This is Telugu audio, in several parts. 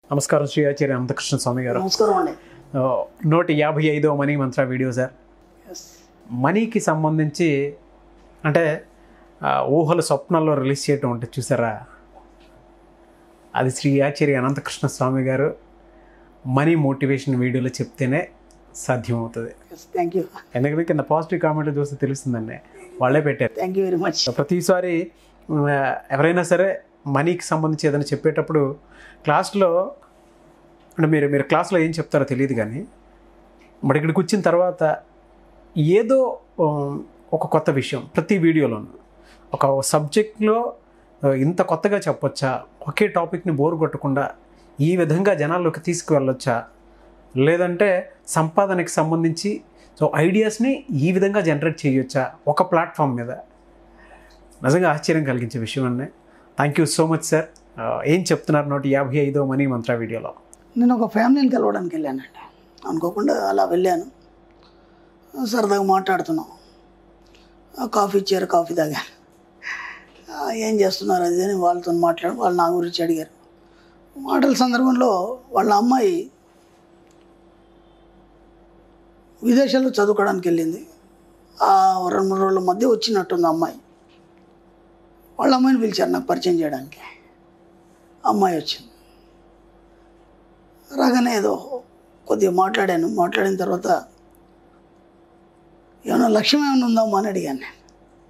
నమస్కారం శ్రీ ఆచార్య అనంతకృష్ణ స్వామి గారు నమస్కారం అండి ఆ, నూట యాభై ఐదో మనీ మంత్ర వీడియో సార్ ఎస్ మనీకి సంబంధించి అంటే ఆ, ఊహల స్వప్నాల్లో రిలీజ్ చేయటం అంటే చూసారా అది శ్రీ ఆచార్య అనంతకృష్ణ స్వామి గారు మనీ మోటివేషన్ వీడియోలో చెప్తేనే సాధ్యమవుతుంది ఎస్ థ్యాంక్ యూ ఎందుకంటే కింద పాజిటివ్ కామెంట్లు చూస్తే తెలుస్తుందండి వాళ్ళే పెట్టారు థ్యాంక్ యూ వెరీ మచ్ ప్రతిసారి ఉమ్, ఎవరైనా సరే మనీకి సంబంధించి ఏదైనా చెప్పేటప్పుడు క్లాస్లో అంటే మీరు మీరు క్లాస్లో ఏం చెప్తారో తెలియదు కానీ మరి ఇక్కడికి వచ్చిన తర్వాత ఏదో ఉమ్, ఒక కొత్త విషయం ప్రతి వీడియోలోనూ ఒక సబ్జెక్ట్లో ఇంత కొత్తగా చెప్పొచ్చా ఒకే టాపిక్ని బోర్ కొట్టకుండా ఈ విధంగా జనాల్లోకి తీసుకువెళ్ళొచ్చా లేదంటే సంపాదనకి సంబంధించి సో ఐడియాస్ని ఈ విధంగా జనరేట్ చేయొచ్చా ఒక ప్లాట్ఫామ్ మీద నిజంగా ఆశ్చర్యం కలిగించే విషయం అండి thank you so much sir ఏం చెప్తున్నారు నూట యాభై ఐదో మనీ మంత్ర వీడియోలో నేను ఒక ఫ్యామిలీని కలవడానికి వెళ్ళానండి అనుకోకుండా అలా వెళ్ళాను సరదాగా మాట్లాడుతున్నాం ఆ, కాఫీ ఇచ్చారు కాఫీ తాగాను ఆ, ఏం చేస్తున్నారు అది అని వాళ్ళతో మాట్లాడి వాళ్ళు నా గురించి అడిగారు మాటల సందర్భంలో వాళ్ళ అమ్మాయి విదేశాల్లో చదువుకోవడానికి వెళ్ళింది ఆ రెండు మూడు రోజుల మధ్య వచ్చినట్టుంది అమ్మాయి వాళ్ళ అమ్మాయిని పిలిచారు నాకు పరిచయం చేయడానికి అమ్మాయి వచ్చింది రాగానే ఏదో కొద్దిగా మాట్లాడాను మాట్లాడిన తర్వాత ఏమైనా లక్ష్యం ఏమైనా ఉందామా అని అడిగాను నేను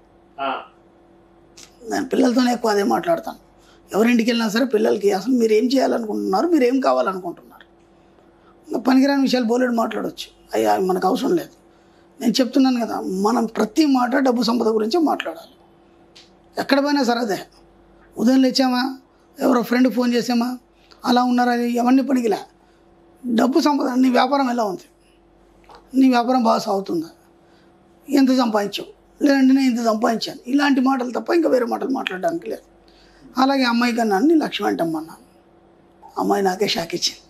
నేను పిల్లలతోనే ఎక్కువ అదే మాట్లాడతాను ఎవరింటికి వెళ్ళినా సరే పిల్లలకి అసలు మీరు ఏం చేయాలనుకుంటున్నారు మీరు ఏం కావాలనుకుంటున్నారు ఇంకా పనికిరాని విషయాలు బోలేడు మాట్లాడవచ్చు అయ్యా అవి మనకు అవసరం లేదు నేను చెప్తున్నాను కదా మనం ప్రతి మాట డబ్బు సంపద గురించే మాట్లాడాలి ఎక్కడ పోయినా సరే అదే ఉదయం లేచామా ఎవరో ఫ్రెండ్ ఫోన్ చేసామా అలా ఉన్నారా ఎవరిని పనికిలే డబ్బు సంపద నీ వ్యాపారం ఎలా ఉంది నీ వ్యాపారం బాగా సాగుతుందా ఎంత సంపాదించావు లేదంటే నేను ఇంత సంపాదించాను ఇలాంటి మాటలు తప్ప ఇంకా వేరే మాటలు మాట్లాడడానికి లేదు అలాగే అమ్మాయి కన్నా నీ లక్ష్యం అంటమ్మన్నాను అమ్మాయి నాకే షాక్ ఇచ్చింది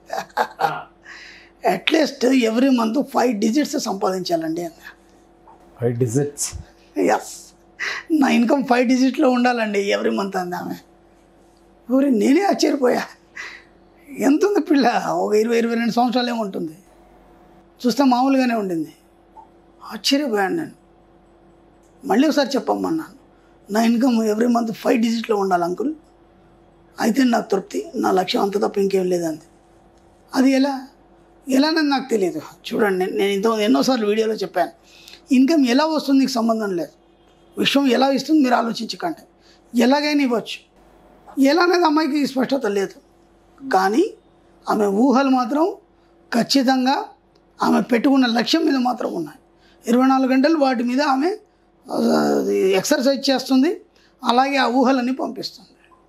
at least every month five digits సంపాదించాలండి అన్న ఫైవ్ డిజిట్స్ ఎస్ నా ఇన్కమ్ ఫైవ్ డిజిట్లో ఉండాలండి ఎవ్రీ మంత్ అంది ఆమె ఊరి నేనే ఆశ్చర్యపోయా ఎంత ఉంది పిల్ల ఒక ఇరవై ఇరవై రెండు సంవత్సరాలు ఏముంటుంది చూస్తే మామూలుగానే ఉండింది ఆశ్చర్యపోయాను నేను మళ్ళీ ఒకసారి చెప్పమ్మన్నాను నా ఇన్కమ్ ఎవ్రీ మంత్ ఫైవ్ డిజిట్లో ఉండాలి అంకుల్ అయితే నాకు తృప్తి నా లక్ష్యం అంత తప్ప ఇంకేం లేదంది అది ఎలా ఎలానని నాకు తెలియదు చూడండి నేను- నేను ఇంత ఎన్నోసార్లు వీడియోలో చెప్పాను ఇన్కమ్ ఎలా వస్తుంది నీకు సంబంధం లేదు విషయం ఎలా ఇస్తుంది మీరు ఆలోచించకండి ఎలాగైనా ఇవ్వచ్చు ఎలా అనేది అమ్మాయికి స్పష్టత లేదు కానీ ఆమె ఊహలు మాత్రం ఖచ్చితంగా ఆమె పెట్టుకున్న లక్ష్యం మీద మాత్రం ఉన్నాయి ఇరవై నాలుగు గంటలు వాటి మీద ఆమె ఆ, ఎక్సర్సైజ్ చేస్తుంది అలాగే ఆ ఊహలన్నీ పంపిస్తుంది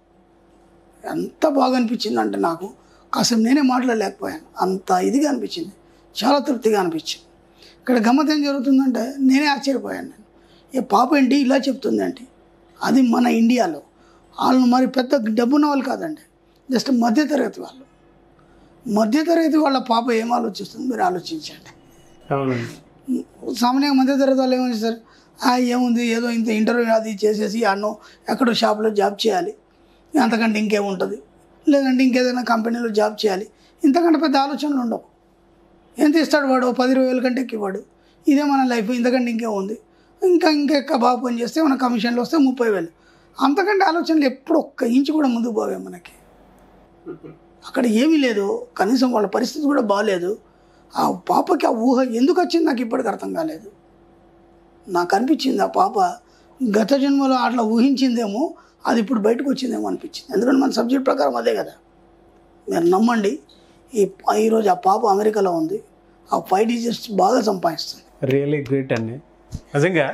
ఎంత బాగా అనిపించింది అంటే నాకు కాసేపు నేనే మాట్లాడలేకపోయాను అంత ఇదిగా అనిపించింది చాలా తృప్తిగా అనిపించింది ఇక్కడ గమ్మత్ ఏం జరుగుతుందంటే నేనే ఆశ్చర్యపోయాను నేను ఏ పాప ఏంటి ఇలా చెప్తుంది అంటే అది మన ఇండియాలో వాళ్ళు మరి పెద్ద డబ్బున్న వాళ్ళు కాదండి జస్ట్ మధ్యతరగతి వాళ్ళు మధ్యతరగతి వాళ్ళ పాప ఏం ఆలోచిస్తుంది మీరు ఆలోచించండి అవునండి సామాన్యంగా మధ్యతరగతి వాళ్ళు ఏమని ఆ ఏముంది ఏదో ఇంత ఇంటర్వ్యూ అది చేసేసి అన్నో ఎక్కడో షాప్లో జాబ్ చేయాలి అంతకంటే ఇంకేముంటుంది లేదంటే ఇంకేదైనా కంపెనీలో జాబ్ చేయాలి ఇంతకంటే పెద్ద ఆలోచనలు ఉండవు ఎంత ఇస్తాడు వాడు ఓ పది ఇరవై వేల కంటే ఎక్కువ ఇవ్వడు ఇదే మన లైఫ్ ఇంతకంటే ఇంకేముంది ఇంకా ఇంకా బాగా పని చేస్తే మన కమిషన్లు వస్తే ముప్పై వేలు అంతకంటే ఆలోచనలు ఎప్పుడు ఒక్క ఇంచు కూడా ముందుకు పోవే మనకి అక్కడ ఏమీ లేదు కనీసం వాళ్ళ పరిస్థితి కూడా బాగాలేదు ఆ పాపకి ఆ ఊహ ఎందుకు వచ్చింది నాకు ఇప్పటికి అర్థం కాలేదు నాకు అనిపించింది ఆ పాప గత జన్మలో అట్లా ఊహించిందేమో అది ఇప్పుడు బయటకు వచ్చిందేమో అనిపించింది ఎందుకంటే మన సబ్జెక్ట్ ప్రకారం అదే కదా మీరు నమ్మండి ఈ ఈరోజు ఆ పాప అమెరికాలో ఉంది ఆ ఫైవ్ డిజిట్స్ బాగా సంపాదిస్తుంది రియలీ గ్రేట్ అండి నిజంగా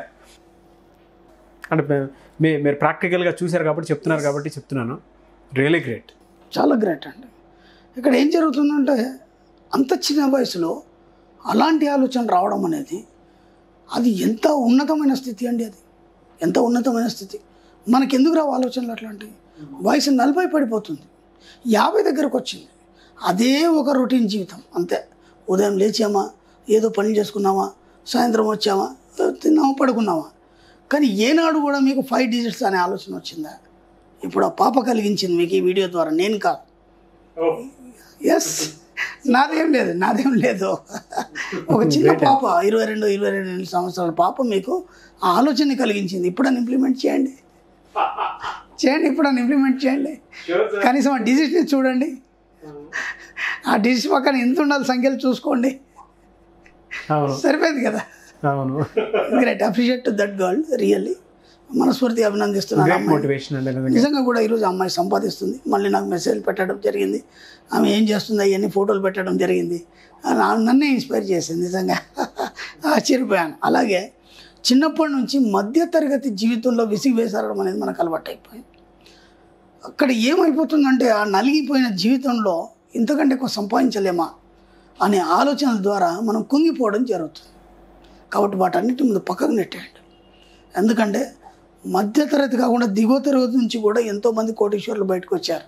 అంటే మే- మీ మీరు ప్రాక్టికల్గా చూశారు కాబట్టి చెప్తున్నారు కాబట్టి చెప్తున్నాను రియలీ గ్రేట్ చాలా గ్రేట్ అండి ఇక్కడ ఏం జరుగుతుందంటే అంత చిన్న వయసులో అలాంటి ఆలోచన రావడం అనేది అది ఎంత ఉన్నతమైన స్థితి అండి అది ఎంత ఉన్నతమైన స్థితి మనకి ఎందుకు రావు ఆలోచనలు అట్లాంటివి వయసు నలభై పడిపోతుంది యాభై దగ్గరకు వచ్చింది అదే ఒక రొటీన్ జీవితం అంతే ఉదయం లేచామా ఏదో పనులు చేసుకున్నామా సాయంత్రం వచ్చామా తిన్నామా పడుకున్నామా కానీ ఏనాడు కూడా మీకు ఫైవ్ డిజిట్స్ అనే ఆలోచన వచ్చిందా ఇప్పుడు ఆ పాప కలిగించింది మీకు ఈ వీడియో ద్వారా నేను కాదు ఎస్ నాదేం లేదు నాదేం లేదు ఒక చిన్న పాప ఇరవై రెండు ఇరవై రెండు సంవత్సరాల పాప మీకు ఆ ఆలోచన కలిగించింది ఇప్పుడని ఇంప్లిమెంట్ చేయండి చేయండి ఇప్పుడని ఇంప్లిమెంట్ చేయండి కనీసం ఆ డిజిట్ని చూడండి ఆ డిజిట్ పక్కన ఎంత ఉండాలి సంఖ్యలు చూసుకోండి అవును సరిపోయింది కదా అవును great appreciate to that girl really మనస్ఫూర్తిగా అభినందిస్తున్నాను గ్రేట్ అమ్మాయిని. మోటివేషన్ అండి నిజంగా నిజంగా కూడా ఈరోజు అమ్మాయి సంపాదిస్తుంది మళ్ళీ నాకు మెసేజ్ పెట్టడం జరిగింది ఆమె ఏం చేస్తుంది అవన్నీ ఫోటోలు పెట్టడం జరిగింది ఆ- ఆ నన్నే ఇన్స్పైర్ చేసింది నిజంగా ఆశ్చర్యపోయాను అలాగే చిన్నప్పటి నుంచి మధ్యతరగతి జీవితంలో విసిగి వేసారడం అనేది మనకు అలవాటు అయిపోయింది అక్కడ ఏమైపోతుందంటే ఆ నలిగిపోయిన జీవితంలో ఇంతకంటే ఎక్కువ సంపాదించలేమా అనే ఆలోచనల ద్వారా మనం కుంగిపోవడం జరుగుతుంది కాబట్టి వాటన్నిటి ముందు పక్కకు నెట్టేయండి ఎందుకంటే మధ్యతరగతి కాకుండా దిగువ తరగతి నుంచి కూడా ఎంతోమంది కోటీశ్వరులు బయటకు వచ్చారు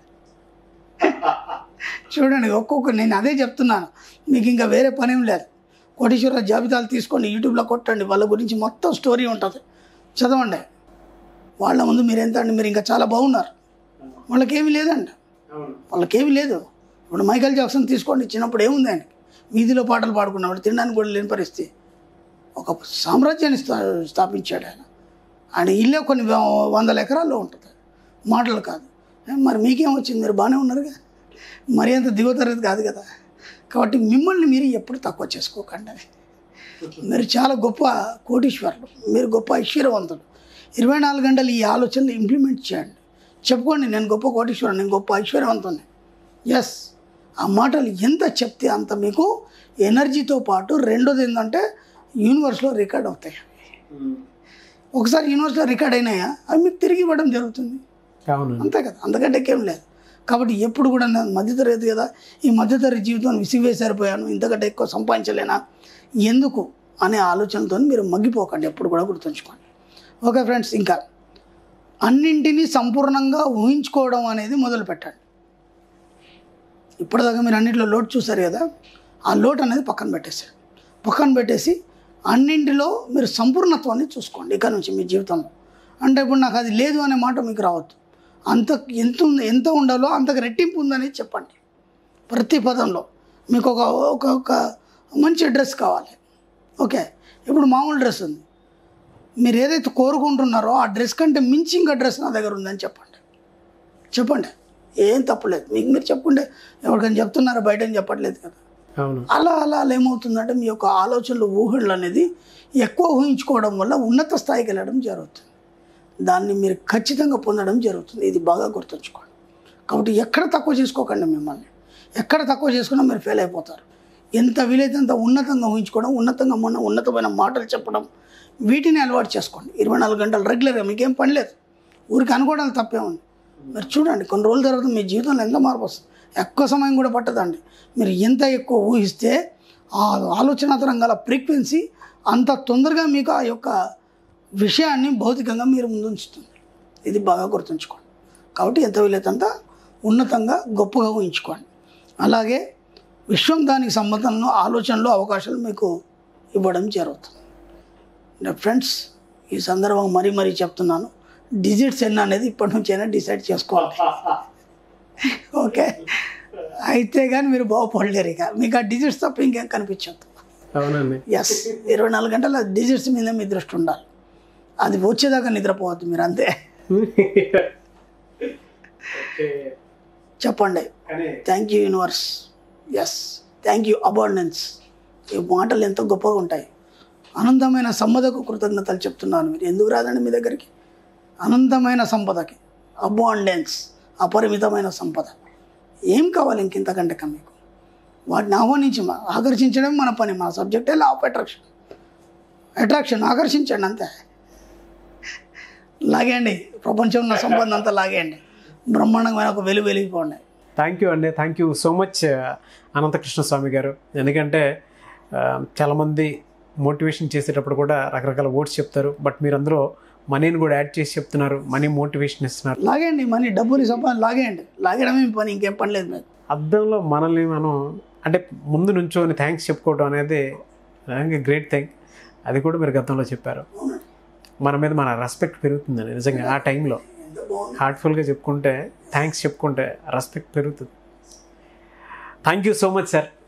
చూడండి ఒక్కొక్క నేను అదే చెప్తున్నాను మీకు ఇంకా వేరే పని ఏం లేదు కోటీశ్వరుల జాబితాలు తీసుకోండి యూట్యూబ్లో కొట్టండి వాళ్ళ గురించి మొత్తం స్టోరీ ఉంటుంది చదవండి వాళ్ళ ముందు మీరు ఎంత అండి మీరు ఇంకా చాలా బాగున్నారు వాళ్ళకేమీ లేదండి వాళ్ళకేమీ లేదు ఇప్పుడు మైకేల్ జాక్సన్ తీసుకోండి చిన్నప్పుడు ఏముంది ఆయనకి వీధిలో పాటలు పాడుకున్నప్పుడు తినడానికి కూడా లేని పరిస్థితి ఒక సామ్రాజ్యాన్ని స్థా స్థాపించాడు ఆయన ఆయన ఇల్లే కొన్ని వ- వందల ఎకరాల్లో ఉంటుంది మాటలు కాదు ఏ, మరి మీకేం వచ్చింది మీరు బాగానే ఉన్నారుగా మరి అంత దిగువ తరగతి కాదు కదా కాబట్టి మిమ్మల్ని మీరు ఎప్పుడు తక్కువ చేసుకోకండి మీరు చాలా గొప్ప కోటీశ్వరులు మీరు గొప్ప ఐశ్వర్యవంతులు ఇరవై నాలుగు గంటలు ఈ ఆలోచనలు ఇంప్లిమెంట్ చేయండి చెప్పుకోండి నేను గొప్ప కోటీశ్వరుడు నేను గొప్ప ఐశ్వర్యవంతుని ఎస్ ఆ మాటలు ఎంత చెప్తే అంత మీకు ఎనర్జీతో పాటు రెండోది ఏంటంటే యూనివర్స్లో రికార్డ్ అవుతాయి ఒకసారి యూనివర్స్లో రికార్డ్ అయినాయా అవి మీకు తిరిగి ఇవ్వడం జరుగుతుంది అవును అంతే కదా అంతకంటే ఏం లేదు కాబట్టి ఎప్పుడు కూడా నేను మధ్యతరగతి కదా ఈ మధ్యతరగతి జీవితం విసిగివేసారిపోయాను ఇంతకంటే ఎక్కువ సంపాదించలేనా ఎందుకు అనే ఆలోచనతో మీరు మగ్గిపోకండి ఎప్పుడు కూడా గుర్తుంచుకోండి ఓకే ఫ్రెండ్స్ ఇంకా అన్నింటినీ సంపూర్ణంగా ఊహించుకోవడం అనేది మొదలు పెట్టండి ఇప్పటిదాకా మీరు అన్నింటిలో లోటు చూసారు కదా ఆ లోటు అనేది పక్కన పెట్టేసారు పక్కన పెట్టేసి అన్నింటిలో మీరు సంపూర్ణత్వాన్ని చూసుకోండి ఇక నుంచి మీ జీవితంలో అంటే ఇప్పుడు నాకు అది లేదు అనే మాట మీకు రావద్దు అంత ఎంత ఉంది ఎంత ఉండాలో అంతకు రెట్టింపు ఉందని చెప్పండి ప్రతి పదంలో మీకు ఒక ఒక ఒక మంచి డ్రెస్ కావాలి ఓకే ఇప్పుడు మామూలు డ్రెస్ ఉంది మీరు ఏదైతే కోరుకుంటున్నారో ఆ డ్రెస్ కంటే మించి ఇంకా డ్రెస్ నా దగ్గర ఉందని చెప్పండి చెప్పండి ఏం తప్పులేదు మీకు మీరు చెప్పుకుంటే ఎవరికైనా చెప్తున్నారా బయట ఏం చెప్పట్లేదు కదా అవును అలా అలా అలా ఏమవుతుందంటే మీ యొక్క ఆలోచనలు ఊహళ్ళు అనేది ఎక్కువ ఊహించుకోవడం వల్ల ఉన్నత స్థాయికి వెళ్ళడం జరుగుతుంది దాన్ని మీరు ఖచ్చితంగా పొందడం జరుగుతుంది ఇది బాగా గుర్తుంచుకోండి కాబట్టి ఎక్కడ తక్కువ చేసుకోకండి మిమ్మల్ని ఎక్కడ తక్కువ చేసుకున్నా మీరు ఫెయిల్ అయిపోతారు ఎంత వీలైతే అంత ఉన్నతంగా ఊహించుకోవడం ఉన్నతంగా మొన్న ఉన్నతమైన మాటలు చెప్పడం వీటిని అలవాటు చేసుకోండి ఇరవై నాలుగు గంటలు రెగ్యులర్గా మీకేం పని లేదు ఊరికి అనుకోవడం తప్పే ఉంది మీరు చూడండి కొన్ని రోజుల తర్వాత మీ జీవితంలో ఎంత మార్పు వస్తుంది ఎక్కువ సమయం కూడా పట్టదండి మీరు ఎంత ఎక్కువ ఊహిస్తే ఆ ఆలోచనాతరం గల ఫ్రీక్వెన్సీ అంత తొందరగా మీకు ఆ యొక్క విషయాన్ని భౌతికంగా మీరు ముందుంచుతుంది ఇది బాగా గుర్తుంచుకోండి కాబట్టి ఎంత వీలైతే అంత ఉన్నతంగా గొప్పగా ఊహించుకోండి అలాగే విశ్వం దానికి సంబంధంలో ఆలోచనలు అవకాశాలు మీకు ఇవ్వడం జరుగుతుంది నా ఫ్రెండ్స్ ఈ సందర్భం మరీ మరీ చెప్తున్నాను డిజిట్స్ ఎన్ని అనేది ఇప్పటి నుంచైనా డిసైడ్ చేసుకోవాలి ఓకే అయితే కానీ మీరు బాగుపడలేరు ఇక మీకు ఆ డిజిట్స్ తప్ప ఇంకేం కనిపించదు అవునండి ఎస్ ఇరవై నాలుగు గంటల డిజిట్స్ మీద మీ దృష్టి ఉండాలి అది వచ్చేదాకా నిద్రపోవద్దు మీరు అంతే చెప్పండి thank you universe yes thank you abundance ఈ మాటలు ఎంతో గొప్పగా ఉంటాయి అనంతమైన సంపదకు కృతజ్ఞతలు చెప్తున్నాను మీరు ఎందుకు రాదండి మీ దగ్గరికి అనంతమైన సంపదకి అబాండెన్స్ అపరిమితమైన సంపద ఏం కావాలి ఇంకింతకంటే మీకు వాటిని ఆహ్వానించి మా- ఆకర్షించడం మన పని మన సబ్జెక్టే లా ఆఫ్ అట్రాక్షన్ అట్రాక్షన్ ఆకర్షించండి అంతే లాగేయండి ప్రపంచంలో సంపద అంతా లాగేయండి బ్రహ్మాండమైన ఒక వెలుగు వెలిగిపోండి థ్యాంక్ యూ అండి thank you so much Anantakrishna Swami గారు ఎందుకంటే ఆ, చాలామంది మోటివేషన్ చేసేటప్పుడు కూడా రకరకాల వర్డ్స్ చెప్తారు బట్ మీరు అందులో మనీని కూడా యాడ్ చేసి చెప్తున్నారు మనీ మోటివేషన్ ఇస్తున్నారు లాగేయండి మనీ డబ్బుని సంపాదన లాగేయండి లాగేయడమే మీ పని ఇంకేం పని లేదు మీకు అద్దంలో మనల్ని మనం అంటే ముందు నుంచోని థ్యాంక్స్ చెప్పుకోవడం అనేది గ్రేట్ థింగ్ అది కూడా మీరు గతంలో చెప్పారు మన మీద మన రెస్పెక్ట్ పెరుగుతుందండి నిజంగా ఆ టైంలో హార్ట్ఫుల్గా చెప్పుకుంటే థ్యాంక్స్ చెప్పుకుంటే రెస్పెక్ట్ పెరుగుతుంది thank you so much sir